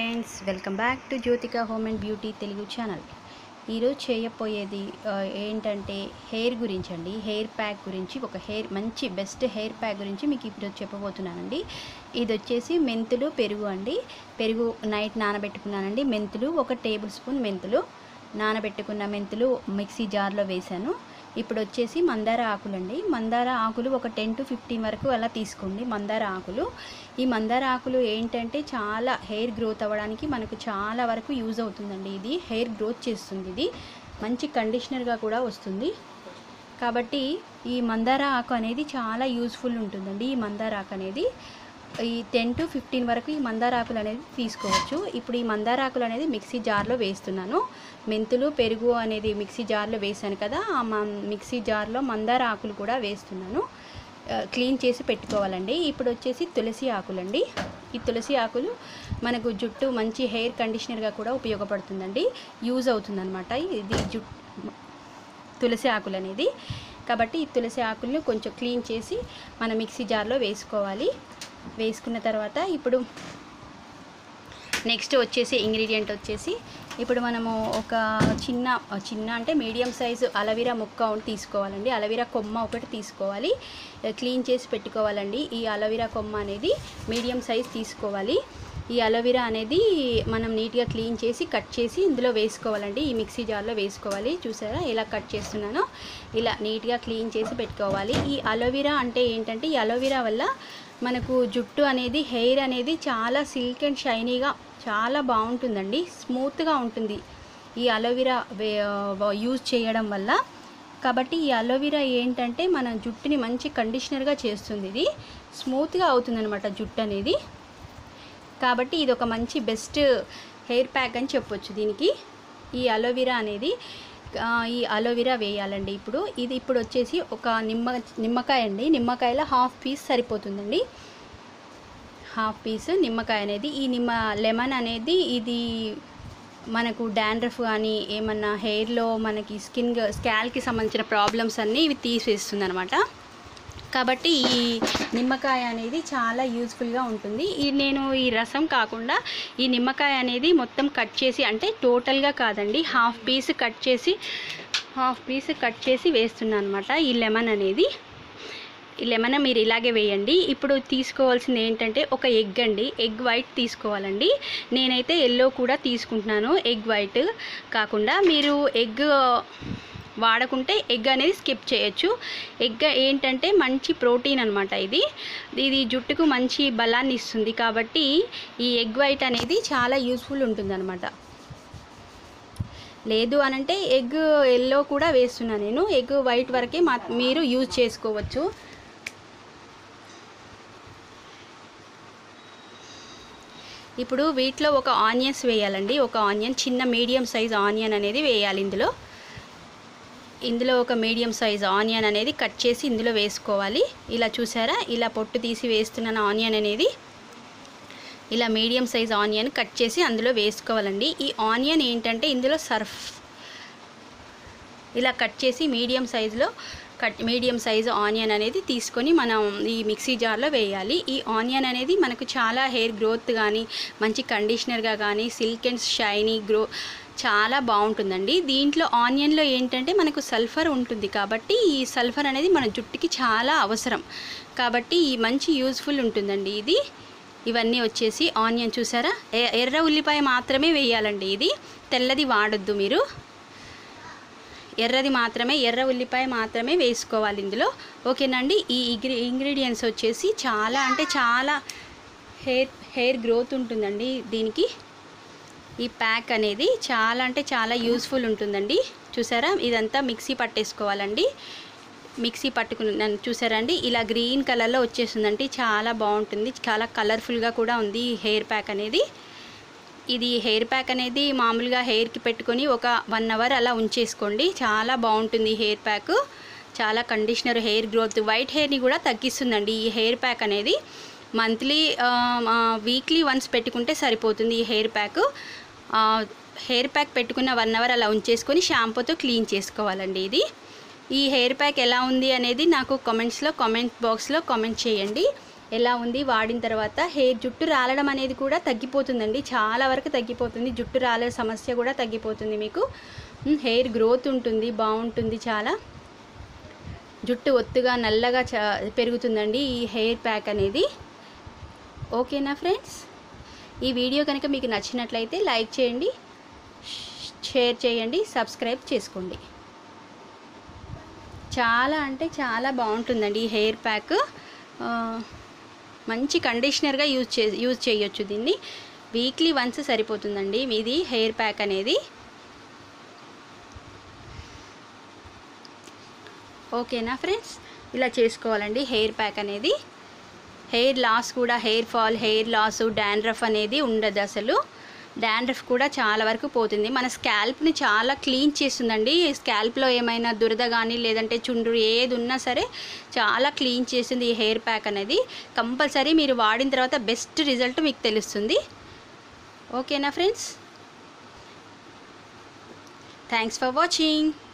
friends welcome back to Jyothika home and beauty Telugu channel ఈరోజు చేయబోయేది ఆ, ఏంటంటే హెయిర్ గురించి అండి హెయిర్ ప్యాక్ గురించి ఒక హెయిర్ మంచి బెస్ట్ హెయిర్ ప్యాక్ గురించి మీకు ఇప్పుడు చెప్పబోతున్నానండి ఇది వచ్చేసి మెంతులు పెరుగు అండి పెరుగు నైట్ నానబెట్టుకున్నానండి మెంతులు ఒక టేబుల్ స్పూన్ మెంతులు నానబెట్టుకున్న మెంతులు మిక్సీ జార్లో వేశాను ఇప్పుడు వచ్చేసి మందార ఆకులండి మందార ఆకులు ఒక టెన్ టు ఫిఫ్టీన్ వరకు అలా తీసుకోండి మందార ఆకులు ఈ మందార ఆకులు ఏంటంటే చాలా హెయిర్ గ్రోత్ అవ్వడానికి మనకు చాలా వరకు యూజ్ అవుతుందండి ఇది హెయిర్ గ్రోత్ చేస్తుంది ఇది మంచి కండిషనర్గా కూడా వస్తుంది కాబట్టి ఈ మందార ఆకు అనేది చాలా యూస్ఫుల్ ఉంటుందండి ఈ మందార ఆకు అనేది ఈ టెన్ టు ఫిఫ్టీన్ వరకు ఈ మందార ఆకులు అనేది తీసుకోవచ్చు ఇప్పుడు ఈ మందార ఆకులు అనేది మిక్సీ జార్లో వేస్తున్నాను మెంతులు పెరుగు అనేది మిక్సీ జార్లో వేసాను కదా ఆ మ- మిక్సీ జార్లో మందార ఆకులు కూడా వేస్తున్నాను ఆ, క్లీన్ చేసి పెట్టుకోవాలండి ఇప్పుడు వచ్చేసి తులసి ఆకులండి ఈ తులసి ఆకులు మనకు జుట్టు మంచి హెయిర్ కండిషనర్గా కూడా ఉపయోగపడుతుందండి యూజ్ అవుతుందన్నమాట ఇది జుట్టు తులసి ఆకులు అనేది కాబట్టి ఈ తులసి ఆకులను కొంచెం క్లీన్ చేసి మన మిక్సీ జార్లో వేసుకోవాలి వేసుకున్న తర్వాత ఇప్పుడు నెక్స్ట్ వచ్చేసి ఇంగ్రీడియంట్ వచ్చేసి ఇప్పుడు మనము ఒక చిన్న చిన్న అంటే మీడియం సైజు అలవీరా ముక్క ఒకటి తీసుకోవాలండి అలవీరా కొమ్మ ఒకటి తీసుకోవాలి క్లీన్ చేసి పెట్టుకోవాలండి ఈ అలవీరా కొమ్మ అనేది మీడియం సైజ్ తీసుకోవాలి ఈ అలోవెరా అనేది మనం నీట్గా క్లీన్ చేసి కట్ చేసి ఇందులో వేసుకోవాలండి ఈ మిక్సీ జార్లో వేసుకోవాలి చూసారా ఎలా కట్ చేస్తున్నానో ఇలా నీట్గా క్లీన్ చేసి పెట్టుకోవాలి ఈ అలోవెరా అంటే ఏంటంటే ఈ అలోవెరా వల్ల మనకు జుట్టు అనేది హెయిర్ అనేది చాలా సిల్క్ అండ్ షైనీగా చాలా బాగుంటుందండి స్మూత్గా ఉంటుంది ఈ అలోవెరా యూజ్ చేయడం వల్ల కాబట్టి ఈ అలోవెరా ఏంటంటే మన జుట్టుని మంచి కండిషనర్గా చేస్తుంది ఇది స్మూత్గా అవుతుందన్నమాట జుట్టు అనేది కాబట్టి ఇది ఒక మంచి బెస్ట్ హెయిర్ ప్యాక్ అని చెప్పొచ్చు దీనికి ఈ అలోవెరా అనేది ఆ, ఈ అలోవెరా వేయాలండి ఇప్పుడు ఇది ఇప్పుడు వచ్చేసి ఒక నిమ్మ నిమ్మకాయ అండి నిమ్మకాయలో హాఫ్ పీస్ సరిపోతుందండి హాఫ్ పీస్ నిమ్మకాయ అనేది ఈ నిమ్మ లెమన్ అనేది ఇది మనకు డాండ్రఫ్ కానీ ఏమన్నా హెయిర్లో మనకి స్కిన్ స్కాల్కి సంబంధించిన ప్రాబ్లమ్స్ అన్నీ ఇవి తీసేస్తుంది అనమాట కాబట్టి ఈ నిమ్మకాయ అనేది చాలా యూస్ఫుల్గా ఉంటుంది ఈ నేను ఈ రసం కాకుండా ఈ నిమ్మకాయ అనేది మొత్తం కట్ చేసి అంటే టోటల్గా కాదండి హాఫ్ పీస్ కట్ చేసి హాఫ్ పీస్ కట్ చేసి వేస్తున్నాను అనమాట ఈ లెమన్ అనేది ఈ లెమన్ మీరు ఇలాగే వేయండి ఇప్పుడు తీసుకోవాల్సింది ఏంటంటే ఒక ఎగ్ అండి ఎగ్ వైట్ తీసుకోవాలండి నేనైతే ఎల్లో కూడా తీసుకుంటున్నాను ఎగ్ వైట్ కాకుండా మీరు ఎగ్ వాడకుంటే ఎగ్ అనేది స్కిప్ చేయొచ్చు ఎగ్ ఏంటంటే మంచి ప్రోటీన్ అనమాట ఇది ఇది జుట్టుకు మంచి బలాన్ని ఇస్తుంది కాబట్టి ఈ ఎగ్ వైట్ అనేది చాలా యూస్ఫుల్ ఉంటుందన్నమాట లేదు అనంటే ఎగ్ ఎల్లో కూడా వేస్తున్నాను నేను ఎగ్ వైట్ వరకే మా మీరు యూజ్ చేసుకోవచ్చు ఇప్పుడు వీటిలో ఒక ఆనియన్స్ వేయాలండి ఒక ఆనియన్ చిన్న మీడియం సైజ్ ఆనియన్ అనేది వేయాలి ఇందులో ఇందులో ఒక మీడియం సైజ్ ఆనియన్ అనేది కట్ చేసి ఇందులో వేసుకోవాలి ఇలా చూసారా ఇలా పొట్టు తీసి వేస్తున్నాను ఆనియన్ అనేది ఇలా మీడియం సైజ్ ఆనియన్ కట్ చేసి అందులో వేసుకోవాలండి ఈ ఆనియన్ ఏంటంటే ఇందులో సర్ఫ్ ఇలా కట్ చేసి మీడియం సైజులో కట్ మీడియం సైజు ఆనియన్ అనేది తీసుకొని మనం ఈ మిక్సీ జార్లో వేయాలి ఈ ఆనియన్ అనేది మనకు చాలా హెయిర్ గ్రోత్ కానీ మంచి కండిషనర్గా కానీ సిల్క్ అండ్ షైనీ గ్రో చాలా బాగుంటుందండి దీంట్లో ఆనియన్లో ఏంటంటే మనకు సల్ఫర్ ఉంటుంది కాబట్టి ఈ సల్ఫర్ అనేది మన జుట్టుకి చాలా అవసరం కాబట్టి ఈ మంచి యూజ్ఫుల్ ఉంటుందండి ఇది ఇవన్నీ వచ్చేసి ఆనియన్ చూసారా ఎ- ఎర్ర ఉల్లిపాయ మాత్రమే వేయాలండి ఇది తెల్లది వాడొద్దు మీరు ఎర్రది మాత్రమే ఎర్ర ఉల్లిపాయ మాత్రమే వేసుకోవాలి ఇందులో ఓకేనండి ఈ ఇంగ్రీ ఇంగ్రీడియంట్స్ వచ్చేసి చాలా అంటే చాలా హెయిర్ హెయిర్ గ్రోత్ ఉంటుందండి దీనికి ఈ ప్యాక్ అనేది చాలా అంటే చాలా యూస్ఫుల్ ఉంటుందండి చూసారా ఇదంతా మిక్సీ పట్టేసుకోవాలండి మిక్సీ పట్టుకుని చూసారా అండి ఇలా గ్రీన్ కలర్లో వచ్చేసిందండి చాలా బాగుంటుంది చాలా కలర్ఫుల్గా కూడా ఉంది ఈ హెయిర్ ప్యాక్ అనేది ఇది హెయిర్ ప్యాక్ అనేది మామూలుగా హెయిర్కి పెట్టుకొని ఒక వన్ అవర్ అలా ఉంచేసుకోండి చాలా బాగుంటుంది ఈ హెయిర్ ప్యాక్ చాలా కండిషనర్ హెయిర్ గ్రోత్ వైట్ హెయిర్ని కూడా తగ్గిస్తుందండి ఈ హెయిర్ ప్యాక్ అనేది మంత్లీ వీక్లీ వన్స్ పెట్టుకుంటే సరిపోతుంది ఈ హెయిర్ ప్యాక్ హెయిర్ ప్యాక్ పెట్టుకున్న వన్ అవర్ అలా ఉంచేసుకొని షాంపూతో క్లీన్ చేసుకోవాలండి ఇది ఈ హెయిర్ ప్యాక్ ఎలా ఉంది అనేది నాకు కామెంట్స్లో కామెంట్ బాక్స్లో కామెంట్ చేయండి ఎలా ఉంది వాడిన తర్వాత హెయిర్ జుట్టు రాలడం అనేది కూడా తగ్గిపోతుందండి చాలా వరకు తగ్గిపోతుంది జుట్టు రాలే సమస్య కూడా తగ్గిపోతుంది మీకు ఉమ్, హెయిర్ గ్రోత్ ఉంటుంది బాగుంటుంది చాలా జుట్టు ఒత్తుగా నల్లగా చ పెరుగుతుందండి ఈ హెయిర్ ప్యాక్ అనేది ఓకేనా ఫ్రెండ్స్ ఈ వీడియో కనుక మీకు నచ్చినట్లయితే లైక్ చేయండి షేర్ చేయండి సబ్స్క్రైబ్ చేసుకోండి చాలా అంటే చాలా బాగుంటుందండి ఈ హెయిర్ ప్యాక్ ఆ, మంచి కండిషనర్గా యూజ్ చే యూజ్ చేయొచ్చు దీన్ని వీక్లీ వన్స్ సరిపోతుందండి మీది హెయిర్ ప్యాక్ అనేది ఓకేనా ఫ్రెండ్స్ ఇలా చేసుకోవాలండి హెయిర్ ప్యాక్ అనేది హెయిర్ లాస్ కూడా hair fall hair loss dandruff అనేది ఉండదు అసలు డాండ్రఫ్ కూడా చాలా వరకు పోతుంది మన స్కాల్ప్ని చాలా క్లీన్ చేస్తుందండి స్కాల్ప్లో ఏమైనా దురద కానీ లేదంటే చుండ్రు ఏది ఉన్నా సరే చాలా క్లీన్ చేస్తుంది ఈ హెయిర్ ప్యాక్ అనేది కంపల్సరీ మీరు వాడిన తర్వాత బెస్ట్ రిజల్ట్ మీకు తెలుస్తుంది ఓకేనా ఫ్రెండ్స్ థ్యాంక్స్ ఫర్ వాచింగ్